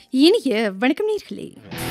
இனிய வணக்கம் நேர்களே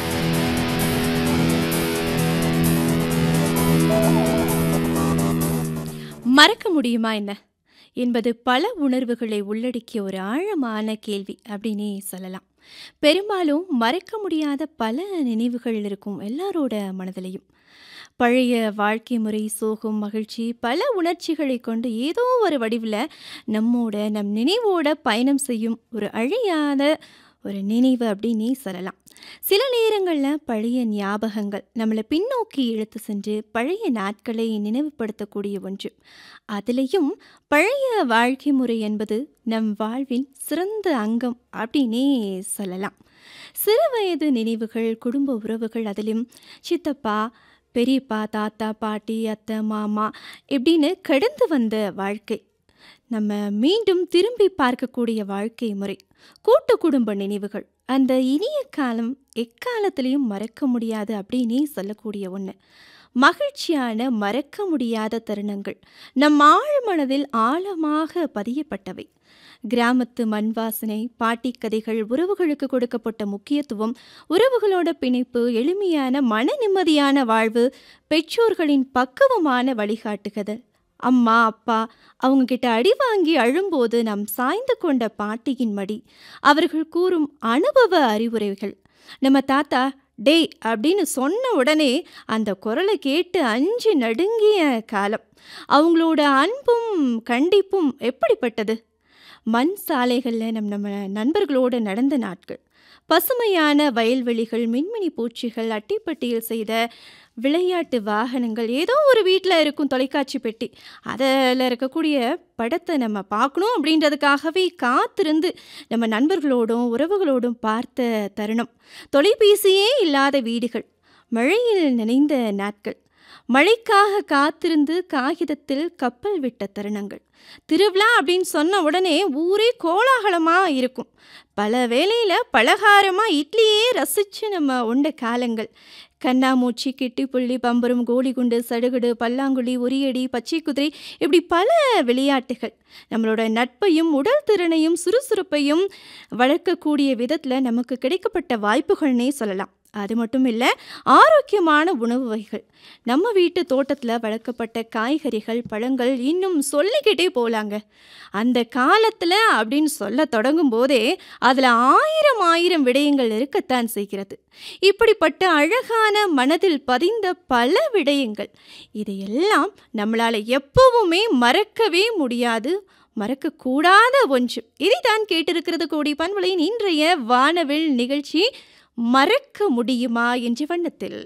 மறக்க முடியுமா என்ன என்பது பல உணர்வுகளை உள்ளடக்கிய ஒரு ஆழமான கேள்வி அப்படின்னே சொல்லலாம் பெரும்பாலும் மறக்க முடியாத பல நினைவுகள் இருக்கும் எல்லாரோட மனதிலையும் பழைய வாழ்க்கை முறை சோகம் மகிழ்ச்சி பல உணர்ச்சிகளை கொண்டு ஏதோ ஒரு வடிவில் நம்மோட நம் நினைவோட பயணம் செய்யும் ஒரு அழியாத ஒரு நினைவு அப்படின்னே சொல்லலாம் சில நேரங்களில் பழைய ஞாபகங்கள் நம்மளை பின்னோக்கி இழுத்து சென்று பழைய நாட்களை நினைவுபடுத்தக்கூடிய ஒன்று அதுலேயும் பழைய வாழ்க்கை முறை என்பது நம் வாழ்வின் சிறந்த அங்கம் அப்படின்னே சொல்லலாம் சிறு வயது நினைவுகள் குடும்ப உறவுகள் அதிலும் சித்தப்பா பெரியப்பா தாத்தா பாட்டி அத்தை மாமா இப்படின்னு கடந்து வந்த வாழ்க்கை நம்ம மீண்டும் திரும்பி பார்க்கக்கூடிய வாழ்க்கை முறை கூட்டு குடும்ப நினைவுகள் அந்த இனிய காலம் எக்காலத்திலையும் மறக்க முடியாது அப்படின்னே சொல்லக்கூடிய ஒன்று மகிழ்ச்சியான மறக்க முடியாத தருணங்கள் நம் ஆழ்மனதில் ஆழமாக பதியப்பட்டவை கிராமத்து மண் வாசனை பாட்டி கதைகள் உறவுகளுக்கு கொடுக்கப்பட்ட முக்கியத்துவம் உறவுகளோட பிணைப்பு எளிமையான மன நிம்மதியான வாழ்வு பெற்றோர்களின் பக்குவமான வழிகாட்டுகிறது அம்மா அப்பா அவங்க கிட்ட அடி வாங்கி அழும்போது நாம் சாய்ந்து கொண்ட பாட்டியின் மடி அவர்கள் கூறும் அனுபவ அறிவுரைகள் நம்ம தாத்தா டேய் அப்படின்னு சொன்ன உடனே அந்த குரலை கேட்டு அஞ்சு நடுங்கிய காலம் அவங்களோட அன்பும் கண்டிப்பும் எப்படிப்பட்டது மண் சாலைகளில் நம் நம்ம நண்பர்களோடு நடந்த நாட்கள் பசுமையான வயல்வெளிகள் மின்மினி பூச்சிகள் அட்டிப்பட்டியில் செய்த விளையாட்டு வாகனங்கள் ஏதோ ஒரு வீட்டில் இருக்கும் தொலைக்காட்சி பெட்டி அதில் இருக்கக்கூடிய படத்தை நம்ம பார்க்கணும் அப்படின்றதுக்காகவே காத்திருந்து நம்ம நண்பர்களோடும் உறவுகளோடும் பார்த்த தருணம் தொலைபேசியே இல்லாத வீடுகள் மழையில் நினைந்த நாட்கள் மழைக்காக காத்திருந்து காகிதத்தில் கப்பல் விட்ட தருணங்கள் திருவிழா அப்படின்னு சொன்ன உடனே ஊரே கோலாகலமாக இருக்கும் பல வேளையில் பலகாரமாக இட்லியே ரசித்து நம்ம உண்ட காலங்கள் கண்ணாமூச்சி கிட்டிப்புள்ளி பம்பரம் கோலிகுண்டு சடுகுடு பல்லாங்குழி உரியடி பச்சை குதிரை இப்படி பல விளையாட்டுகள் நம்மளோட நட்பையும் உடல் திறனையும் சுறுசுறுப்பையும் வளர்க்கக்கூடிய விதத்தில் நமக்கு கிடைக்கப்பட்ட வாய்ப்புகள்னே சொல்லலாம் அது மட்டும் இல்லை ஆரோக்கியமான உணவு வகைகள் நம்ம வீட்டு தோட்டத்தில் வளர்க்கப்பட்ட காய்கறிகள் பழங்கள் இன்னும் சொல்லிக்கிட்டே போகலாங்க அந்த காலத்தில் அப்படின்னு சொல்ல தொடங்கும் போதே அதில் ஆயிரம் ஆயிரம் விடயங்கள் இருக்கத்தான் செய்கிறது இப்படிப்பட்ட அழகான மனதில் பதிந்த பல விடயங்கள் இதையெல்லாம் நம்மளால் எப்பவுமே மறக்கவே முடியாது மறக்கக்கூடாத ஒன்று இதைத்தான் கேட்டிருக்கிறது கோடி பண்பலையின் இன்றைய வானவில் நிகழ்ச்சி மறக்க முடியுமா என்ற வண்ணத்தில்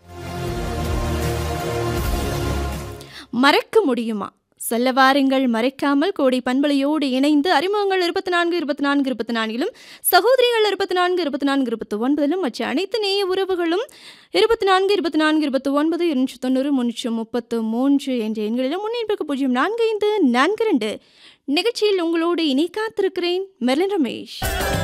மறக்க முடியுமா சொல்ல வாருங்கள் மறைக்காமல் கோடை பண்பலையோடு இணைந்து அறிமுகங்கள் இருபத்தி நான்கு இருபத்தி நான்கு இருபத்தி நான்கிலும் சகோதரிகள் இருபத்தி நான்கு இருபத்தி நான்கு இருபத்தி ஒன்பதிலும் மற்ற அனைத்து நேய உறவுகளும் இருபத்தி நான்கு இருபத்தி நான்கு இருபத்தி ஒன்பது இருநூற்றி தொண்ணூறு முன்னூற்றி முப்பத்து மூன்று என்ற எண்களிலும் முன்னேற்புக்கு பூஜ்ஜியம் நான்கு ஐந்து நான்கு ரெண்டு நிகழ்ச்சியில் உங்களோடு இணை காத்திருக்கிறேன் மெர்லின் ரமேஷ்